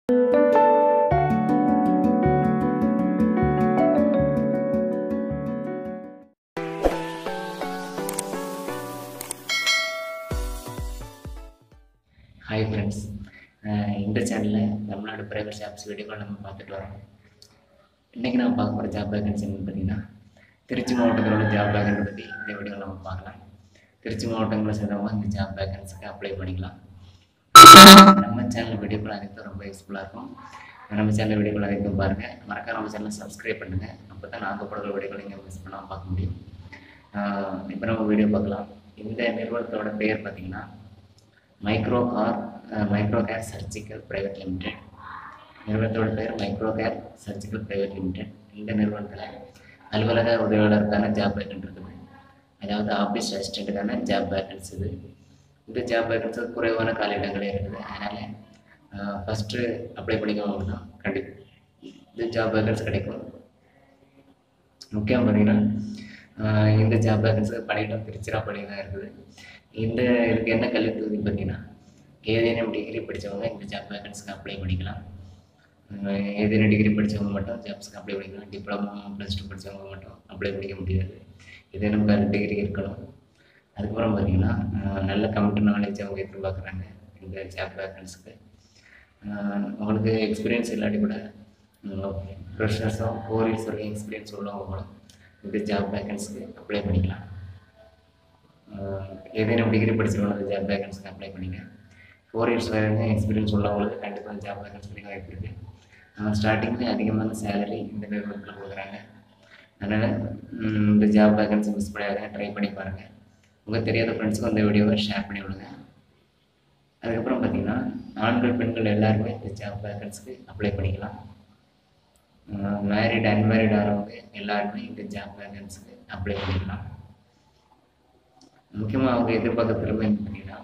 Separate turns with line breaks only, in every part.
hi friends இந்த சேனலில் Tamil Nadu private jobs வீடியோக்கள் நம்ம பார்த்துட்டு வரோம் இன்றைக்கி நம்ம பார்க்க போகிற ஜாப் வேகன்சி என்னன்னு பார்த்தீங்கன்னா திருச்சி மாவட்டத்தில் உள்ள ஜாப் வேகன்சி பற்றி இந்த வீடியோவில் நம்ம பார்க்கலாம் திருச்சி மாவட்டங்களில் சேர்ந்தவங்க இந்த ஜாப் வேகன்சிக்கு அப்ளை பண்ணிக்கலாம் நம்ம சேனல் வீடியோக்கள் அனைத்தும் ரொம்ப யூஸ்ஃபுல்லாக இருக்கும் நம்ம சேனல் வீடியோக்கள் அனைத்தும் பாருங்கள் மறக்காம நம்ம சேனலை சப்ஸ்கிரைப் பண்ணுங்கள் அப்போ தான் நாங்கள் போடுற வீடியோக்களை நீங்கள் மிஸ் பண்ணாமல் பார்க்க முடியும் இப்போ நம்ம வீடியோ பார்க்கலாம் இந்த நிறுவனத்தோட பெயர் பார்த்தீங்கன்னா micro car micro care surgical private limited நிறுவனத்தோட பேர் micro care surgical private limited இந்த நிறுவனத்தில் அலுவலக உதவியாளருக்கான ஜாப் வேக்கன்ட் இருக்குது அதாவது ஆஃபீஸ் அசிஸ்டண்ட்டுக்கான ஜாப் வேக்கன்ஸ் இது இந்த ஜாப் வேக்கன்ஸ் குறைவான காலியிடங்களே இருக்குது அதனால் ஃபஸ்ட்டு அப்ளை பண்ணிக்கோங்கன்னா கண்டிப்பாக இந்த ஜாப் வேக்கன்ஸ் கிடைக்கும் முக்கியம் பார்த்தீங்கன்னா ஆஹ் இந்த ஜாப் வேகன்ஸி பணியிடம் திருச்சிராப்பள்ளி தான் இருக்குது இந்த இதுக்கு என்ன கல்வி தகுதி பார்த்தீங்கன்னா ஏதேனும் டிகிரி படித்தவங்க இந்த ஜாப் வேகன்ஸுக்கு அப்ளை பண்ணிக்கலாம் ஆஹ் ஏதேனும் டிகிரி படித்தவங்க மட்டும் ஜாப்ஸ்க்கு அப்ளை பண்ணிக்கலாம் டிப்ளமோ ப்ளஸ் டூ படித்தவங்க மட்டும் அப்ளை பண்ணிக்க முடியாது ஏதேனும் வேறு டிகிரி இருக்கணும் அதுக்கப்புறம் பார்த்தீங்கன்னா ஆஹ் நல்ல கம்ப்யூட்டர் நாலேஜ் அவங்க எதிர்பார்க்குறாங்க இந்த ஜாப் வேகன்ஸுக்கு உங்களுக்கு எக்ஸ்பீரியன்ஸ் இல்லாட்டி கூட ஃப்ரெஷர்ஸோ ஃபோர் இயர்ஸ் வரைக்கும் எக்ஸ்பீரியன்ஸ் உள்ளவங்க கூட இந்த ஜாப் வேகன்ஸுக்கு அப்ளை பண்ணிக்கலாம் ஆஹ் ஏதேனும் டிகிரி படிச்சவங்க அந்த ஜாப் வேகன்ஸுக்கு அப்ளை பண்ணிங்க ஃபோர் இயர்ஸ் வரைக்கும் எக்ஸ்பீரியன்ஸ் உள்ளவங்களுக்கு கண்டிப்பாக ஜாப் வேகன்ஸ் கிடைக்க வாய்ப்பு இருக்குது ஸ்டார்டிங்கில் அதிகமான சேலரி இந்த நிறுவனத்தில் கொடுக்குறாங்க அதனால் இந்த ஜாப் வேகன்சி மிஸ் பண்ணாத ட்ரை பண்ணி பாருங்கள் உங்கள் தெரியாத ஃப்ரெண்ட்ஸுக்கும் இந்த வீடியோவை ஷேர் பண்ணி விடுங்க அதுக்கப்புறம் பார்த்தீங்கன்னா ஆண்கள் பெண்கள் எல்லாருமே இந்த ஜாப் வேகன்ஸுக்கு அப்ளை பண்ணிக்கலாம் மேரிட் அன்மேரிட் ஆகிறவங்க எல்லாருமே இந்த ஜாப் வேகன்ஸுக்கு அப்ளை பண்ணிக்கலாம் முக்கியமாக அவங்க எதிர்பார்க்க திறமை என்ன பார்த்தீங்கன்னா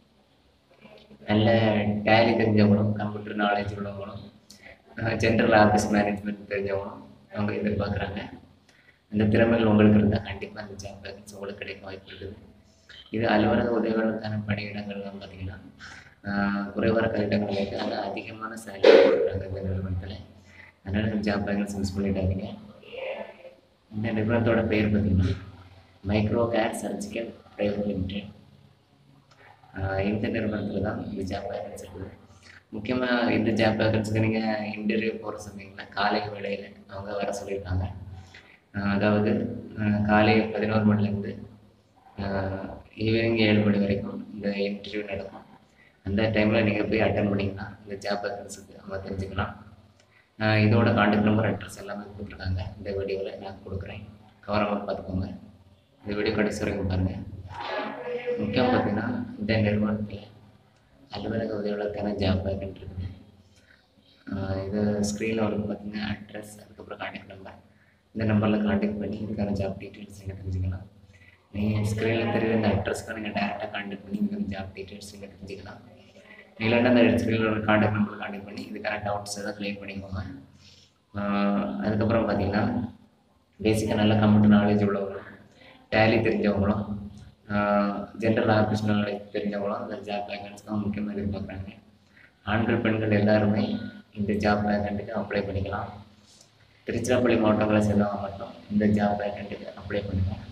நல்ல டேலி தெரிஞ்சவங்களும் கம்ப்யூட்டர் நாலேஜ் உள்ளவங்களும் ஜென்ரல் ஆஃபீஸ் மேனேஜ்மெண்ட் தெரிஞ்சவங்களும் அவங்க எதிர்பார்க்குறாங்க அந்த திறமைகள் உங்களுக்கு இருந்தால் கண்டிப்பாக அந்த ஜாப் வேகன்ஸ் உங்களுக்கு கிடைக்க வாய்ப்பு இருக்குது இது அலுவலக உதவிகளுக்கான பணியிடங்கள்லாம் பார்த்தீங்கன்னா குறைவான கட்டிடங்கள் இருக்குது ஆனால் அதிகமான சேலரி கொடுக்குறாங்க இந்த நிறுவனத்தில் அதனால் ஜாப் வேகன்ஸ் மிஸ் பண்ணிடாதீங்க இந்த நிறுவனத்தோட பெயர் பார்த்தீங்கன்னா micro care surgical private limited இந்த நிறுவனத்தில் தான் இந்த ஜாப் வேகன்ஸ் இருக்குது முக்கியமாக இந்த ஜாப் வேகன்ஸுக்கு நீங்கள் இன்டர்வியூ போகிற சமயங்களில் காலை வேளையில் அவங்க வர சொல்லியிருக்காங்க அதாவது காலை பதினோரு மணிலேருந்து ஈவினிங் ஏழு மணி வரைக்கும் இந்த இன்டர்வியூ நடக்கும் அந்த டைமில் நீங்கள் போய் அட்டன் பண்ணிங்கன்னா இந்த ஜாப் வேகன்ஸுக்கு அவங்க தெரிஞ்சுக்கலாம் இதோட கான்டாக்ட் நம்பர் அட்ரஸ் எல்லாமே கொடுத்துருக்காங்க இந்த வீடியோவில் நான் கொடுக்குறேன் கவனமாக பார்த்துக்கோங்க இந்த வீடியோ கடைசி வரைக்கும் பாருங்கள் முக்கியம் பார்த்தீங்கன்னா இந்த நிறுவனத்தில் அலுவலக உதவியாளருக்கான ஜாப் வேக்கன்ட் இருக்குது இது ஸ்க்ரீனில் வந்து பார்த்தீங்கன்னா அட்ரஸ் அதுக்கப்புறம் கான்டாக்ட் நம்பர் இந்த நம்பரில் கான்டாக்ட் பண்ணி இதுக்கான ஜாப் டீட்டெயில்ஸ் நீங்கள் தெரிஞ்சுக்கலாம் நீங்கள் ஸ்க்ரீனில் தெரியுற இந்த அட்ரஸ்க்கு நீங்கள் டேரெக்டாக கான்டாக்ட் பண்ணி இதுக்கான ஜாப் டீட்டெயில்ஸ் நீங்கள் தெரிஞ்சுக்கலாம் இல்லைன்னா அந்த ஸ்க்ரீனில் கான்டாக்ட் நம்பர் கான்டாக்ட் பண்ணி இதுக்கான டவுட்ஸ் எதாவது கிளியர் பண்ணிக்கோங்க அதுக்கப்புறம் பார்த்தீங்கன்னா பேசிக்காக நல்ல கம்ப்யூட்டர் நாலேஜ் உள்ளவங்களும் டேலி தெரிஞ்சவங்களும் ஜென்ரல் ஆஃபீஸ் நாலேஜ் தெரிஞ்சவங்களும் அந்த ஜாப் வேகன்ஸ்க்கு முக்கியமாக எதிர்பார்க்குறாங்க ஆண்கள் பெண்கள் எல்லாருமே இந்த ஜாப் வேகண்ட்டுக்கு அப்ளை பண்ணிக்கலாம் திருச்சிராப்பள்ளி மாவட்டங்களை சேர்ந்தவங்க மட்டும் இந்த ஜாப் வேகண்ட்டுக்கு அப்ளை பண்ணுங்கள்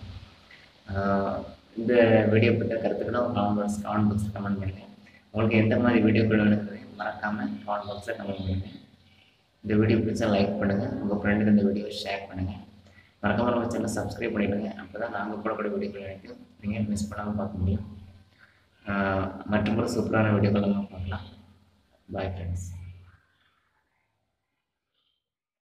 இந்த வீடியோ பற்றிய கருத்துக்களை உங்கள் கமெண்ட் பாக்ஸ் கமெண்ட் பாக்ஸில் கமெண்ட் பண்ணுங்கள் உங்களுக்கு எந்த மாதிரி வீடியோக்கள் வேணுங்கிறது மறக்காமல் கமெண்ட் பாக்ஸில் கமெண்ட் பண்ணுங்கள் இந்த வீடியோ பிடிச்சா லைக் பண்ணுங்கள் உங்கள் ஃப்ரெண்டுக்கு இந்த வீடியோவை ஷேர் பண்ணுங்கள் மறக்காமல் நம்ம சேனல் சப்ஸ்கிரைப் பண்ணிவிடுங்க அப்போ தான் நாங்கள் போடக்கூடிய வீடியோக்கள் அனைத்தையும் நீங்கள் மிஸ் பண்ணாமல் பார்க்க முடியும் மற்றும் ஒரு சூப்பரான வீடியோக்கள் நம்ம பார்க்கலாம் பாய் ஃப்ரெண்ட்ஸ்